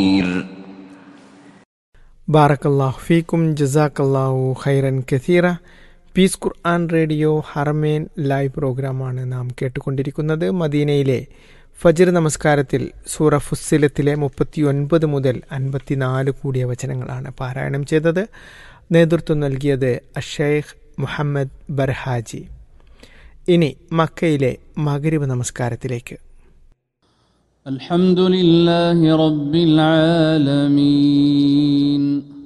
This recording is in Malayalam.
ബാറക്കല്ലാഹു ഫീക്കും ജസാക്കല്ലാഹു ഖൈറൻ കഥീറ peace Quran radio Haramain live പ്രോഗ്രാമാണ് നാം കേട്ടുകൊണ്ടിരിക്കുന്നത് മദീനയിലെ ഫജർ നമസ്കാരത്തിൽ സൂറ ഫുസ്സിലത്തിലെ മുപ്പത്തി ഒൻപത് മുതൽ അൻപത്തിനാല് കൂടിയ വചനങ്ങളാണ് പാരായണം ചെയ്തത് നേതൃത്വം നൽകിയത് അഷേഖ് മുഹമ്മദ് ബർഹാജി ഇനി മക്കയിലെ മകരിവ് നമസ്കാരത്തിലേക്ക് الحمد لله رب العالمين